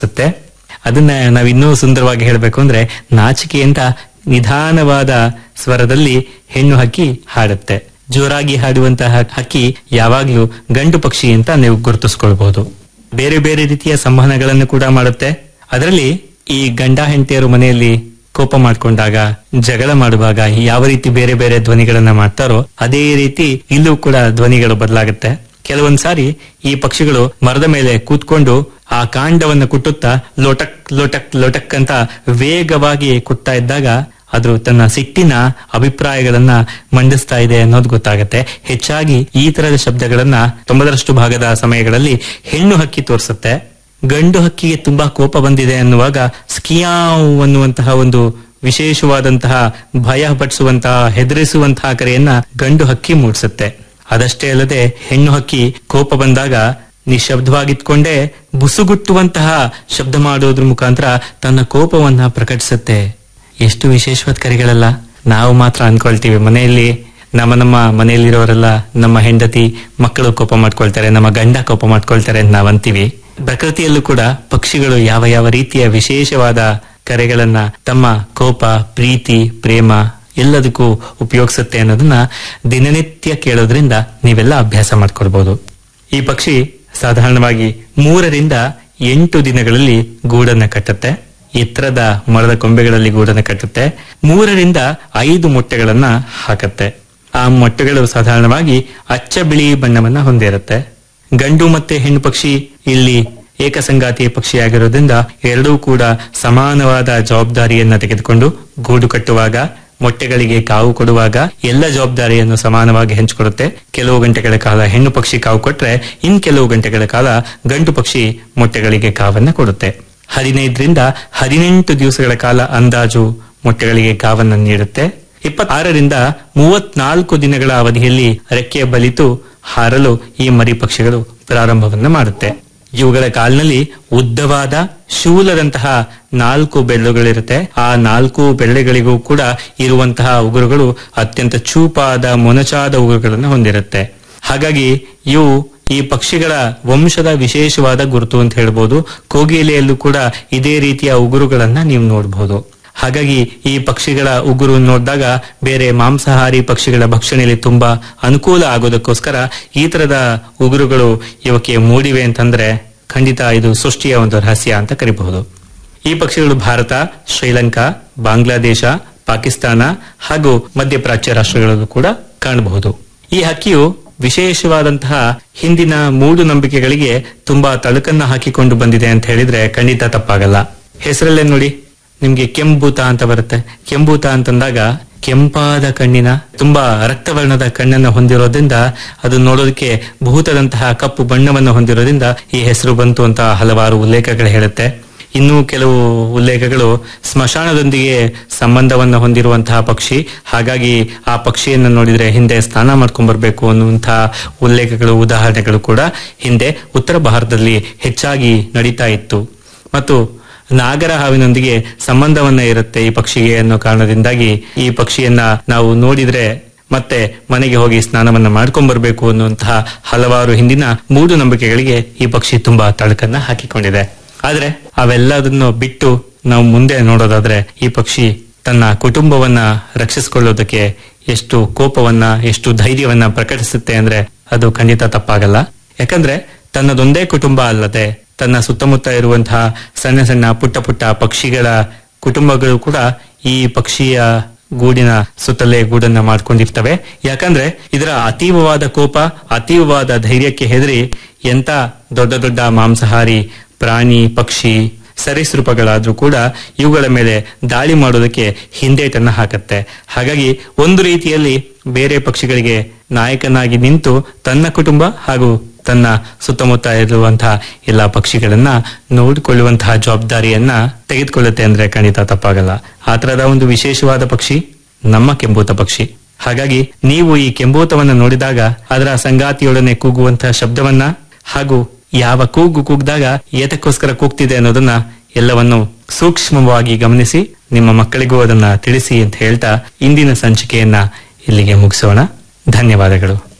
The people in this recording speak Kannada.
ಇರುತ್ತೆ ಅದನ್ನ ನಾವ್ ಇನ್ನೂ ಸುಂದರವಾಗಿ ಹೇಳಬೇಕು ಅಂದ್ರೆ ನಾಚಿಕೆ ಅಂತ ನಿಧಾನವಾದ ಸ್ವರದಲ್ಲಿ ಹೆಣ್ಣು ಹಕ್ಕಿ ಹಾಡುತ್ತೆ ಜೋರಾಗಿ ಹಾಡುವಂತಹ ಹಕ್ಕಿ ಯಾವಾಗ್ಲೂ ಗಂಡು ಪಕ್ಷಿ ಅಂತ ನೀವು ಗುರುತಿಸ್ಕೊಳ್ಬಹುದು ಬೇರೆ ಬೇರೆ ರೀತಿಯ ಸಂವಹನಗಳನ್ನು ಕೂಡ ಮಾಡುತ್ತೆ ಅದರಲ್ಲಿ ಈ ಗಂಡ ಹೆಂಡತಿಯರು ಮನೆಯಲ್ಲಿ ಕೋಪ ಮಾಡ್ಕೊಂಡಾಗ ಜಗಳ ಮಾಡುವಾಗ ಯಾವ ರೀತಿ ಬೇರೆ ಬೇರೆ ಧ್ವನಿಗಳನ್ನ ಮಾಡ್ತಾರೋ ಅದೇ ರೀತಿ ಇಲ್ಲೂ ಕೂಡ ಧ್ವನಿಗಳು ಬದಲಾಗುತ್ತೆ ಕೆಲವೊಂದ್ ಸಾರಿ ಈ ಪಕ್ಷಿಗಳು ಮರದ ಮೇಲೆ ಕೂತ್ಕೊಂಡು ಆ ಕಾಂಡವನ್ನು ಕುಟ್ಟುತ್ತಾ ಲೋಟಕ್ ಲೋಟಕ್ ಲೋಟಕ್ ಅಂತ ವೇಗವಾಗಿ ಕುಟ್ತಾ ಇದ್ದಾಗ ಅದು ತನ್ನ ಸಿಟ್ಟಿನ ಅಭಿಪ್ರಾಯಗಳನ್ನ ಮಂಡಿಸ್ತಾ ಇದೆ ಅನ್ನೋದು ಗೊತ್ತಾಗುತ್ತೆ ಹೆಚ್ಚಾಗಿ ಈ ತರದ ಶಬ್ದಗಳನ್ನ ತೊಂಬತ್ತರಷ್ಟು ಭಾಗದ ಸಮಯಗಳಲ್ಲಿ ಹೆಣ್ಣು ಹಕ್ಕಿ ತೋರಿಸುತ್ತೆ ಗಂಡು ಹಕ್ಕಿಗೆ ತುಂಬಾ ಕೋಪ ಬಂದಿದೆ ಅನ್ನುವಾಗ ಸ್ಕಿಯಾವ್ ಅನ್ನುವಂತಹ ಒಂದು ವಿಶೇಷವಾದಂತಹ ಭಯ ಪಡಿಸುವಂತಹ ಹೆದರಿಸುವಂತಹ ಕರೆಯನ್ನ ಗಂಡು ಹಕ್ಕಿ ಮೂಡಿಸುತ್ತೆ ಅದಷ್ಟೇ ಅಲ್ಲದೆ ಹೆಣ್ಣು ಹಕ್ಕಿ ಕೋಪ ಬಂದಾಗ ನಿಶಬ್ದವಾಗಿತ್ಕೊಂಡೇ ಬುಸುಗುಟ್ಟುವಂತಹ ಶಬ್ದ ಮಾಡೋದ್ರ ಮುಖಾಂತರ ತನ್ನ ಕೋಪವನ್ನ ಪ್ರಕಟಿಸುತ್ತೆ ಎಷ್ಟು ವಿಶೇಷವಾದ ಕರೆಗಳಲ್ಲ ನಾವು ಮಾತ್ರ ಅನ್ಕೊಳ್ತೀವಿ ಮನೆಯಲ್ಲಿ ನಮ್ಮ ನಮ್ಮ ಮನೆಯಲ್ಲಿರೋರೆಲ್ಲ ನಮ್ಮ ಹೆಂಡತಿ ಮಕ್ಕಳು ಕೋಪ ಮಾಡ್ಕೊಳ್ತಾರೆ ನಮ್ಮ ಗಂಡ ಕೋಪ ಮಾಡ್ಕೊಳ್ತಾರೆ ಅಂತ ನಾವ್ ಅಂತೀವಿ ಪ್ರಕೃತಿಯಲ್ಲೂ ಕೂಡ ಪಕ್ಷಿಗಳು ಯಾವ ಯಾವ ರೀತಿಯ ವಿಶೇಷವಾದ ಕರೆಗಳನ್ನ ತಮ್ಮ ಕೋಪ ಪ್ರೀತಿ ಪ್ರೇಮ ಎಲ್ಲದಕ್ಕೂ ಉಪಯೋಗಿಸುತ್ತೆ ಅನ್ನೋದನ್ನ ದಿನನಿತ್ಯ ಕೇಳೋದ್ರಿಂದ ನೀವೆಲ್ಲ ಅಭ್ಯಾಸ ಮಾಡ್ಕೊಳ್ಬಹುದು ಈ ಪಕ್ಷಿ ಸಾಧಾರಣವಾಗಿ ಮೂರರಿಂದ ಎಂಟು ದಿನಗಳಲ್ಲಿ ಗೂಡನ್ನ ಕಟ್ಟುತ್ತೆ ಎತ್ತರದ ಮರದ ಕೊಂಬೆಗಳಲ್ಲಿ ಗೂಡನ್ನ ಕಟ್ಟುತ್ತೆ ಮೂರರಿಂದ ಐದು ಮೊಟ್ಟೆಗಳನ್ನ ಹಾಕತ್ತೆ ಆ ಮೊಟ್ಟೆಗಳು ಸಾಧಾರಣವಾಗಿ ಅಚ್ಚ ಬಿಳಿ ಬಣ್ಣವನ್ನ ಹೊಂದಿರುತ್ತೆ ಗಂಡು ಮತ್ತೆ ಹೆಣ್ಣು ಪಕ್ಷಿ ಇಲ್ಲಿ ಏಕಸಂಗಾತಿ ಪಕ್ಷಿಯಾಗಿರೋದ್ರಿಂದ ಎರಡೂ ಕೂಡ ಸಮಾನವಾದ ಜವಾಬ್ದಾರಿಯನ್ನ ತೆಗೆದುಕೊಂಡು ಗೂಡು ಕಟ್ಟುವಾಗ ಮೊಟ್ಟೆಗಳಿಗೆ ಕಾವು ಕೊಡುವಾಗ ಎಲ್ಲ ಜವಾಬ್ದಾರಿಯನ್ನು ಸಮಾನವಾಗಿ ಹಂಚಿಕೊಡುತ್ತೆ ಕೆಲವು ಗಂಟೆಗಳ ಕಾಲ ಹೆಣ್ಣು ಪಕ್ಷಿ ಕಾವು ಕೊಟ್ರೆ ಇನ್ ಕೆಲವು ಗಂಟೆಗಳ ಕಾಲ ಗಂಡು ಪಕ್ಷಿ ಮೊಟ್ಟೆಗಳಿಗೆ ಕಾವನ್ನ ಕೊಡುತ್ತೆ ಹದಿನೈದರಿಂದ ಹದಿನೆಂಟು ದಿವಸಗಳ ಕಾಲ ಅಂದಾಜು ಮೊಟ್ಟೆಗಳಿಗೆ ಕಾವನ್ನ ನೀಡುತ್ತೆ ಇಪ್ಪತ್ತಾರರಿಂದ ಮೂವತ್ನಾಲ್ಕು ದಿನಗಳ ಅವಧಿಯಲ್ಲಿ ರೆಕ್ಕೆ ಬಲಿತು ಹಾರಲು ಈ ಮರಿ ಪಕ್ಷಿಗಳು ಪ್ರಾರಂಭವನ್ನ ಮಾಡುತ್ತೆ ಇವುಗಳ ಕಾಲಿನಲ್ಲಿ ಉದ್ದವಾದ ಶೂಲದಂತಹ ನಾಲ್ಕು ಬೆಳ್ಳುಗಳಿರುತ್ತೆ ಆ ನಾಲ್ಕು ಬೆಳ್ಳೆಗಳಿಗೂ ಕೂಡ ಇರುವಂತಹ ಉಗುರುಗಳು ಅತ್ಯಂತ ಚೂಪಾದ ಮೊನಚಾದ ಉಗುರುಗಳನ್ನು ಹೊಂದಿರುತ್ತೆ ಹಾಗಾಗಿ ಇವು ಈ ಪಕ್ಷಿಗಳ ವಂಶದ ವಿಶೇಷವಾದ ಗುರುತು ಅಂತ ಹೇಳ್ಬೋದು ಕೋಗಿಲೆಯಲ್ಲೂ ಕೂಡ ಇದೇ ರೀತಿಯ ಉಗುರುಗಳನ್ನ ನೀವು ನೋಡಬಹುದು ಹಾಗಾಗಿ ಈ ಪಕ್ಷಿಗಳ ಉಗುರು ನೋಡಿದಾಗ ಬೇರೆ ಮಾಂಸಾಹಾರಿ ಪಕ್ಷಿಗಳ ಭಕ್ಷಣೆಯಲ್ಲಿ ತುಂಬಾ ಅನುಕೂಲ ಆಗೋದಕ್ಕೋಸ್ಕರ ಈ ತರದ ಉಗುರುಗಳು ಇವಕ್ಕೆ ಮೂಡಿವೆ ಅಂತಂದ್ರೆ ಖಂಡಿತ ಇದು ಸೃಷ್ಟಿಯ ಒಂದು ರಹಸ್ಯ ಅಂತ ಕರಿಬಹುದು ಈ ಪಕ್ಷಿಗಳು ಭಾರತ ಶ್ರೀಲಂಕಾ ಬಾಂಗ್ಲಾದೇಶ ಪಾಕಿಸ್ತಾನ ಹಾಗೂ ಮಧ್ಯಪ್ರಾಚ್ಯ ರಾಷ್ಟ್ರಗಳಲ್ಲೂ ಕೂಡ ಕಾಣಬಹುದು ಈ ಹಕ್ಕಿಯು ವಿಶೇಷವಾದಂತಹ ಹಿಂದಿನ ಮೂಢನಂಬಿಕೆಗಳಿಗೆ ತುಂಬಾ ತಳುಕನ್ನ ಹಾಕಿಕೊಂಡು ಬಂದಿದೆ ಅಂತ ಹೇಳಿದ್ರೆ ಖಂಡಿತ ತಪ್ಪಾಗಲ್ಲ ಹೆಸರಲ್ಲೇ ನೋಡಿ ನಿಮ್ಗೆ ಕೆಂಬೂತ ಅಂತ ಬರುತ್ತೆ ಕೆಂಬೂತ ಅಂತಂದಾಗ ಕೆಂಪಾದ ಕಣ್ಣಿನ ತುಂಬಾ ರಕ್ತವರ್ಣದ ಕಣ್ಣನ್ನು ಹೊಂದಿರೋದ್ರಿಂದ ಅದು ನೋಡೋದಕ್ಕೆ ಭೂತದಂತಹ ಕಪ್ಪು ಬಣ್ಣವನ್ನು ಹೊಂದಿರೋದ್ರಿಂದ ಈ ಹೆಸರು ಬಂತು ಅಂತ ಹಲವಾರು ಉಲ್ಲೇಖಗಳು ಹೇಳುತ್ತೆ ಇನ್ನು ಕೆಲವು ಉಲ್ಲೇಖಗಳು ಸ್ಮಶಾನದೊಂದಿಗೆ ಸಂಬಂಧವನ್ನು ಹೊಂದಿರುವಂತಹ ಪಕ್ಷಿ ಹಾಗಾಗಿ ಆ ಪಕ್ಷಿಯನ್ನು ನೋಡಿದ್ರೆ ಹಿಂದೆ ಸ್ನಾನ ಮಾಡ್ಕೊಂಡ್ ಬರ್ಬೇಕು ಅನ್ನುವಂತಹ ಉಲ್ಲೇಖಗಳು ಉದಾಹರಣೆಗಳು ಕೂಡ ಹಿಂದೆ ಉತ್ತರ ಭಾರತದಲ್ಲಿ ಹೆಚ್ಚಾಗಿ ನಡೀತಾ ಇತ್ತು ಮತ್ತು ನಾಗರ ಹಾವಿನೊಂದಿಗೆ ಸಂಬಂಧವನ್ನ ಇರುತ್ತೆ ಈ ಪಕ್ಷಿಗೆ ಅನ್ನೋ ಕಾರಣದಿಂದಾಗಿ ಈ ಪಕ್ಷಿಯನ್ನ ನಾವು ನೋಡಿದ್ರೆ ಮತ್ತೆ ಮನೆಗೆ ಹೋಗಿ ಸ್ನಾನವನ್ನ ಮಾಡ್ಕೊಂಡ್ ಬರ್ಬೇಕು ಅನ್ನುವಂತಹ ಹಲವಾರು ಹಿಂದಿನ ಮೂಢನಂಬಿಕೆಗಳಿಗೆ ಈ ಪಕ್ಷಿ ತುಂಬಾ ತಳಕನ್ನ ಹಾಕಿಕೊಂಡಿದೆ ಆದ್ರೆ ಅವೆಲ್ಲದನ್ನು ಬಿಟ್ಟು ನಾವು ಮುಂದೆ ನೋಡೋದಾದ್ರೆ ಈ ಪಕ್ಷಿ ತನ್ನ ಕುಟುಂಬವನ್ನ ರಕ್ಷಿಸಿಕೊಳ್ಳೋದಕ್ಕೆ ಎಷ್ಟು ಕೋಪವನ್ನ ಎಷ್ಟು ಧೈರ್ಯವನ್ನ ಪ್ರಕಟಿಸುತ್ತೆ ಅಂದ್ರೆ ಅದು ಖಂಡಿತ ತಪ್ಪಾಗಲ್ಲ ಯಾಕಂದ್ರೆ ತನ್ನದೊಂದೇ ಕುಟುಂಬ ಅಲ್ಲದೆ ತನ್ನ ಸುತ್ತಮುತ್ತ ಇರುವಂತಹ ಸಣ್ಣ ಸಣ್ಣ ಪುಟ್ಟ ಪುಟ್ಟ ಪಕ್ಷಿಗಳ ಕುಟುಂಬಗಳು ಕೂಡ ಈ ಪಕ್ಷಿಯ ಗೂಡಿನ ಸುತ್ತಲೇ ಗೂಡನ್ನ ಮಾಡ್ಕೊಂಡಿರ್ತವೆ ಯಾಕಂದ್ರೆ ಇದರ ಅತೀವವಾದ ಕೋಪ ಅತೀವವಾದ ಧೈರ್ಯಕ್ಕೆ ಹೆದರಿ ಎಂತ ದೊಡ್ಡ ದೊಡ್ಡ ಮಾಂಸಾಹಾರಿ ಪ್ರಾಣಿ ಪಕ್ಷಿ ಸರೀಸೃಪಗಳಾದ್ರೂ ಕೂಡ ಇವುಗಳ ಮೇಲೆ ದಾಳಿ ಮಾಡೋದಕ್ಕೆ ಹಿಂದೇಟನ್ನ ಹಾಕತ್ತೆ ಹಾಗಾಗಿ ಒಂದು ರೀತಿಯಲ್ಲಿ ಬೇರೆ ಪಕ್ಷಿಗಳಿಗೆ ನಾಯಕನಾಗಿ ನಿಂತು ತನ್ನ ಕುಟುಂಬ ಹಾಗೂ ತನ್ನ ಸುತ್ತಮುತ್ತ ಇರುವಂತಹ ಎಲ್ಲಾ ಪಕ್ಷಿಗಳನ್ನ ನೋಡಿಕೊಳ್ಳುವಂತಹ ಜವಾಬ್ದಾರಿಯನ್ನ ತೆಗೆದುಕೊಳ್ಳುತ್ತೆ ಅಂದ್ರೆ ಖಂಡಿತ ತಪ್ಪಾಗಲ್ಲ ಆ ತರದ ಒಂದು ವಿಶೇಷವಾದ ಪಕ್ಷಿ ನಮ್ಮ ಕೆಂಬೂತ ಪಕ್ಷಿ ಹಾಗಾಗಿ ನೀವು ಈ ಕೆಂಬೂತವನ್ನ ನೋಡಿದಾಗ ಅದರ ಸಂಗಾತಿಯೊಡನೆ ಕೂಗುವಂತಹ ಶಬ್ದವನ್ನ ಹಾಗೂ ಯಾವ ಕೂಗು ಕೂಗಿದಾಗ ಏತಕ್ಕೋಸ್ಕರ ಕೂಗ್ತಿದೆ ಅನ್ನೋದನ್ನ ಎಲ್ಲವನ್ನು ಸೂಕ್ಷ್ಮವಾಗಿ ಗಮನಿಸಿ ನಿಮ್ಮ ಮಕ್ಕಳಿಗೂ ಅದನ್ನ ತಿಳಿಸಿ ಅಂತ ಹೇಳ್ತಾ ಇಂದಿನ ಸಂಚಿಕೆಯನ್ನ ಇಲ್ಲಿಗೆ ಮುಗಿಸೋಣ ಧನ್ಯವಾದಗಳು